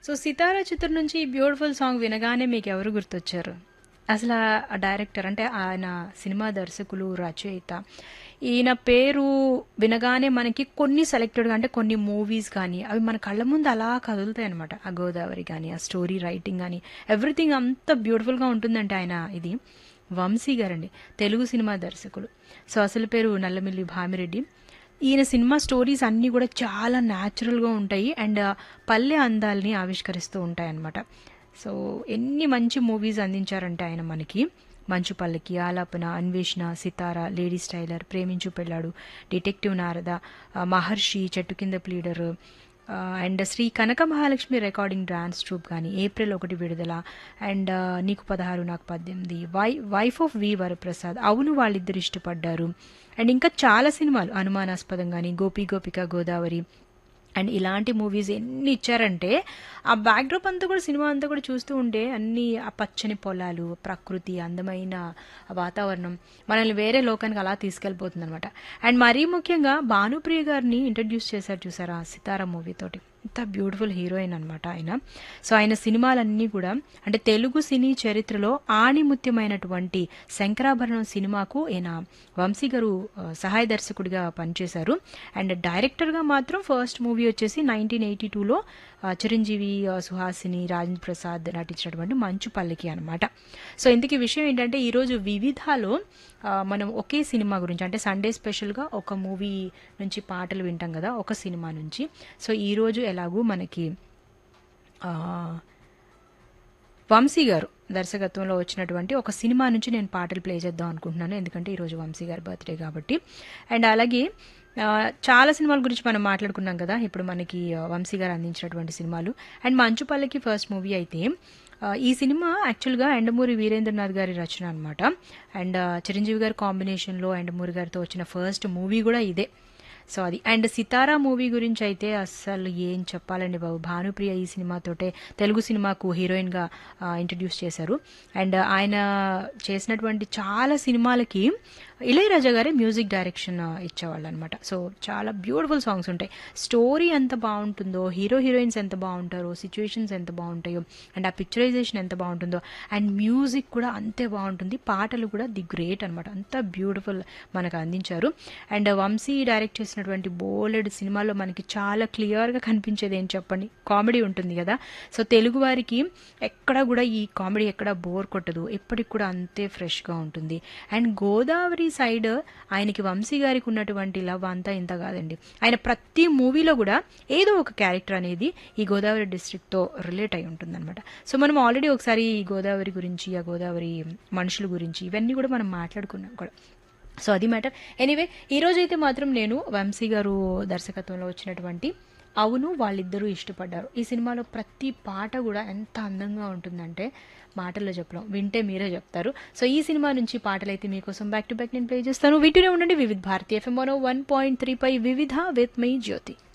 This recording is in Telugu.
సో 'సితారా' చిత్రం నుంచి ఈ బ్యూటిఫుల్ సాంగ్ వినగానే మీకెవరు గుర్తొచ్చారు? అసల ఆ డైరెక్టర్ అంటే ఆయన సినిమా దర్శకులు, రచయిత ఈయన పేరు వినగానే మనకి కొన్ని సెలెక్టెడ్‌గా అంటే కొన్ని మూవీస్ గానీ, అవి మన కళ్ళ ముందు అలా కదులుతాయనమాట. ఆ 'గోదావరి' గానీ, ఆ స్టోరీ రైటింగ్ గానీ, ఎవ్రీథింగ్ అంత బ్యూటిఫుల్‌గా ఉంటుందంటే ఆయన ఇది వంశీ గారండి. తెలుగు సినిమా దర్శకులు. సో, అసలు పేరు నల్లమిల్లి భామిరెడ్డి. ఈయన సినిమా స్టోరీస్ అన్నీ గూడా చాలా న్యాచురల్‌గా ఉంటాయి. అండ్ పల్లె అందాల్ని ఆవిష్కరిస్తూ ఉంటాయనమాట. సో, ఎన్ని మంచి మూవీస్ అందించారంటే ఆయన మనకి 'మంచు పల్లకి', 'ఆలాపన', 'అన్వేషణ', 'సితార', 'లేడీస్ టైలర్', 'ప్రేమించు పెళ్ళాడు', 'డిటెక్టివ్ నారద', ఆహ్, 'మహర్షి', 'చెట్టు కింద ప్లీడర్' ఆహ్, and 'Sri Kanaka Mahalakshmi recording dance troupe' గానీ, 'ఏప్రిల్ 1 విడుదల' అండ్ 'నీకు 16 నాకు 18', వై 'వైఫ్ ఆఫ్ వి వరప్రసాద్', 'అవును వాళ్ళిద్దరు ఇష్టపడ్డారు' అండ్ ఇంకా చాలా సినిమాలు 'అనుమానాస్పదం' గానీ, 'గోపి గోపిక గోదావరి' అండ్ ఇలాంటి మూవీస్ ఎన్ని ఇచ్చారంటే, ఆ బ్యాక్‌డ్రాప్ అంతా కూడా సినిమా అంతా కూడా చూస్తూ ఉంటే అన్నీ ఆ పచ్చని పొలాలు, ప్రకృతి, అందమైన వాతావరణం మనల్ని వేరే లోకానికి అలా తీసుకెళ్ళిపోతుందనమాట. అండ్ మరీ ముఖ్యంగా భానుప్రియ గారిని ఇంట్రడ్యూస్ చేశారు చూసారా 'సితార' మూవీ తోటి. ఎంత బ్యూటిఫుల్ హీరోయిన్ అనమాట ఆయన. సో, ఆయన సినిమాలన్నీ కూడా అంటే తెలుగు సినీ చరిత్రలో ఆణిముత్యమైనటువంటి 'శంకరాభరణం' సినిమాకు ఈయన వంశీ గారు ఆహ్, సహాయ దర్శకుడిగా పనిచేశారు. అండ్ డైరెక్టర్‌గా మాత్రం ఫస్ట్ మూవీ వచ్చేసి 1982లో ఆహ్, చిరంజీవి, ఆహ్, సుహాసిని, రాజేంద్ర ప్రసాద్ నటించినటువంటి 'మంచు పల్లకి' అనమాట. సో, ఇంతకీ విషయం ఏంటంటే ఈరోజు వివిధాలో ఆహ్, మనం ఒకే సినిమా గురించి అంటే సండే స్పెషల్‌గా ఒక మూవీ నుంచి పాటలు వింటాం గదా! ఒక సినిమా నుంచి. సో, ఈరోజు ఎలాగూ మనకి ఆహ్, వంశీ గారు దర్శకత్వంలో వచ్చినటువంటి ఒక సినిమా నుంచి నేను పాటలు ప్లే చేద్దాం అనుకుంటున్నాను. ఎందుకంటే ఈరోజు వంశీ గారి బర్త్‌డే కాబట్టి. అండ్ అలాగే ఆహ్, చాలా సినిమాల గురించి మనం మాట్లాడుకున్నాం కదా! ఇప్పుడు మనకి వంశీ గారు అందించినటువంటి సినిమాలు. అండ్ 'మంచు పల్లకి' ఫస్ట్ మూవీ అయితే ఆహ్, ఈ సినిమా యాక్చువల్‌గా యండమూరి వీరేంద్రనాథ్ గారి రచన అనమాట. అండ్ చిరంజీవి గారి కాంబినేషన్‌లో యండమూరి గారితో వచ్చిన ఫస్ట్ మూవీ గూడా ఇదే. సో, అది. అండ్ 'సితార' మూవీ గురించి అయితే అస్సలు ఏం చెప్పాలండి బాబు! భానుప్రియ ఈ సినిమాతోటే తెలుగు సినిమాకు హీరోయిన్‌గా ఆహ్, ఇంట్రడ్యూస్ చేశారు. అండ్ ఆయన చేసినటువంటి చాలా సినిమాలకి ఇళయరాజా గారే మ్యూజిక్ డైరెక్షన్ ఇచ్చేవాళ్ళనమాట. సో, చాలా బ్యూటిఫుల్ సాంగ్స్ ఉంటాయి. స్టోరీ ఎంత బావుంటుందో, హీరో, హీరోయిన్స్ ఎంత బావుంటారో, సిట్యుయేషన్స్ ఎంత బావుంటాయో, అండ్ ఆ పిక్చరైజేషన్ ఎంత బావుంటుందో, అండ్ మ్యూజిక్ కూడా అంతే బావుంటుంది. పాటలు కూడా ది గ్రేట్ అనమాట. అంత బ్యూటిఫుల్ మనకు అందించారు. అండ్ వంశీ డైరెక్ట్ చేసినటువంటి బోలెడు సినిమాల్లో మనకి చాలా క్లియర్‌గా కనిపించేది ఏంటి చెప్పండి? కామెడీ ఉంటుంది గదా! సో, తెలుగు వారికి ఎక్కడ గూడా ఈ కామెడీ ఎక్కడ బోర్ కొట్టదు. ఎప్పటికి కూడా అంతే ఫ్రెష్‌గా ఉంటుంది. అండ్ 'గోదావరి' సైడ్ ఆయనకి వంశీ గారికి ఉన్నటువంటి లవ్ అంతా ఇంత గాదండి. ఆయన ప్రతి మూవీలో గూడా ఏదో ఒక క్యారెక్టర్ అనేది ఈ గోదావరి డిస్ట్రిక్ట్‌తో రిలేట్ అయి ఉంటుందనమాట. సో, మనం ఆల్రెడీ ఒకసారి ఈ గోదావరి గురించి, ఆ గోదావరి మనుషుల గురించి ఇవన్నీ గూడా మనం మాట్లాడుకున్నాం కూడా. సో, అది మ్యాటర్. ఎనీవే ఈరోజైతే మాత్రం నేను వంశీ గారు దర్శకత్వంలో వచ్చినటువంటి 'అవును వాళ్ళిద్దరూ ఇష్టపడ్డారు' ఈ సినిమాలో ప్రతి పాట గూడా ఎంత అందంగా ఉంటుందంటే మాటల్లో చెప్పలేం. వింటే మీరే జెప్తారు. సో, ఈ సినిమా నుంచి పాటలైతే మీకోసం బ్యాక్ టు బ్యాక్ నేను ప్లే చేస్తాను. వింటూనే ఉండండి వివిధ్ భారతి ఎఫ్ఎం 101.3 పై వివిధ విత్ మీ జ్యోతి.